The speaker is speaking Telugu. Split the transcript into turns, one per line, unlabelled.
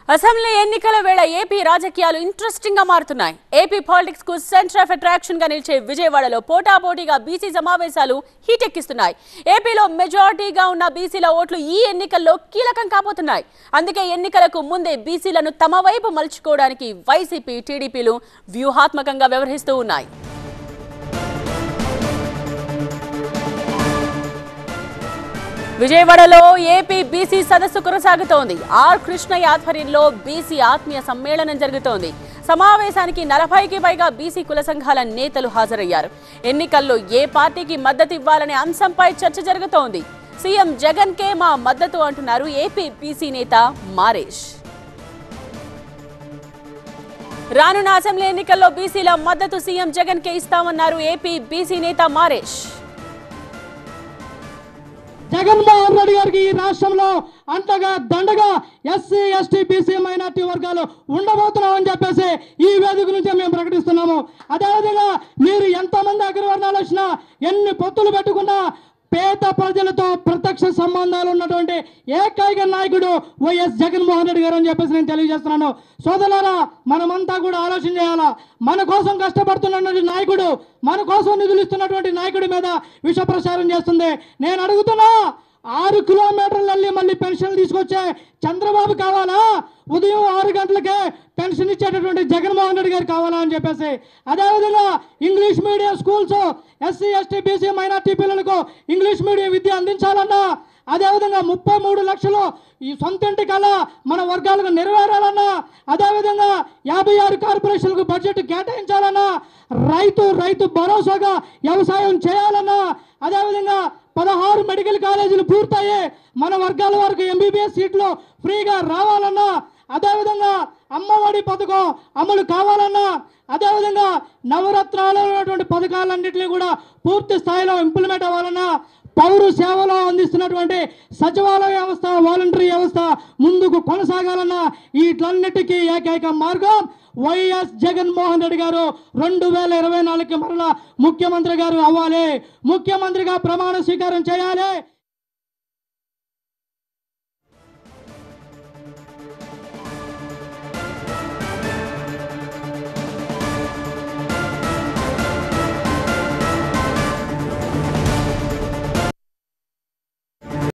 అసెంబ్లీ ఎన్నికల వేళ ఏపీ రాజకీయాలు ఇంట్రెస్టింగ్ గా మారుతున్నాయి ఏపీ పాలిటిక్స్ కు సెంటర్ ఆఫ్ అట్రాక్షన్ గా నిలిచే విజయవాడలో పోటాపోటీగా బీసీ సమావేశాలు హీట్ ఎక్కిస్తున్నాయి ఏపీలో మెజారిటీగా ఉన్న బీసీల ఓట్లు ఈ ఎన్నికల్లో కీలకం కాబోతున్నాయి అందుకే ఎన్నికలకు ముందే బీసీలను తమ వైపు మలుచుకోవడానికి వైసీపీ టీడీపీలు వ్యూహాత్మకంగా వ్యవహరిస్తూ ఉన్నాయి విజయవాడలో ఏపీ బీసీ సదస్సు కొనసాగుతోంది ఆర్ కృష్ణయ్య ఆధ్వర్యంలో బీసీ ఆత్మీయ సమ్మేళనం జరుగుతోంది సమావేశానికి నలభైకి పైగా బీసీ కుల సంఘాల నేతలు హాజరయ్యారు ఎన్నికల్లో ఏ పార్టీకి మద్దతు ఇవ్వాలనే అంశంపై చర్చ జరుగుతోంది సీఎం జగన్ కే మా మద్దతు అంటున్నారు ఏపీ బీసీ నేత మారేష్ రానున్న అసెంబ్లీ ఎన్నికల్లో బీసీల మద్దతు సీఎం జగన్ కే ఇస్తామన్నారు ఏపీ బీసీ నేత మారేష్
జగన్మోహన్ రెడ్డి గారికి ఈ రాష్ట్రంలో అంతగా దండగా ఎస్సీ ఎస్టీ బీసీ మైనార్టీ వర్గాలు ఉండబోతున్నామని చెప్పేసి ఈ వేదిక నుంచి మేము ప్రకటిస్తున్నాము అదేవిధంగా మీరు ఎంతమంది అగ్రవర్ణాలు వచ్చినా ఎన్ని పొత్తులు పెట్టుకున్నా పేద ప్రజలతో ప్రత్యక్ష సంబంధాలు ఉన్నటువంటి ఏకైక నాయకుడు వైఎస్ జగన్మోహన్ రెడ్డి గారు అని చెప్పేసి నేను తెలియజేస్తున్నాను సోదరులారా మనమంతా కూడా ఆలోచన చేయాలా మన కోసం కష్టపడుతున్నటువంటి నాయకుడు మన కోసం నిధులు ఇస్తున్నటువంటి నాయకుడి మీద విష ప్రచారం చేస్తుంది నేను అడుగుతున్నా ఆరు కిలోమీటర్లు వెళ్ళి మళ్ళీ పెన్షన్ తీసుకొచ్చే చంద్రబాబు కావాలా ఉదయం ఆరు గంటలకే పెన్షన్ ఇచ్చేటటువంటి జగన్మోహన్ రెడ్డి గారు కావాలా అని చెప్పేసి అదేవిధంగా English medium schools SC ST BC minority పిల్లలకు ఇంగ్లీష్ మీడియం విద్య అందించాలన్నా అదేవిధంగా ముప్పై మూడు లక్షలు ఈ సొంత ఇంటి కళ మన వర్గాలకు నెరవేరాలన్నా అదేవిధంగా యాభై ఆరు కార్పొరేషన్లకు బడ్జెట్ కేటాయించాలన్నా రైతు రైతు భరోసాగా వ్యవసాయం చేయాలన్నా అదేవిధంగా పదహారు మెడికల్ కాలేజీలు పూర్తయ్యి మన వర్గాల వరకు ఎంబీబీఎస్ సీట్లు ఫ్రీగా రావాలన్నా అదేవిధంగా అమ్మఒడి పథకం అమలు కావాలన్నా అదేవిధంగా నవరత్నాలు ఉన్నటువంటి పథకాలన్నింటినీ కూడా పూర్తి స్థాయిలో ఇంప్లిమెంట్ అవ్వాలన్నా పౌర సేవలో అందిస్తున్నటువంటి సచివాలయ వ్యవస్థ వాలంటరీ వ్యవస్థ ముందుకు కొనసాగాలన్న వీటన్నిటికీ ఏకైక మార్గం వైఎస్ జగన్మోహన్ రెడ్డి గారు రెండు వేల ఇరవై నాలుగుకి మరలా ముఖ్యమంత్రి గారు అవ్వాలి ముఖ్యమంత్రిగా ప్రమాణ స్వీకారం చేయాలి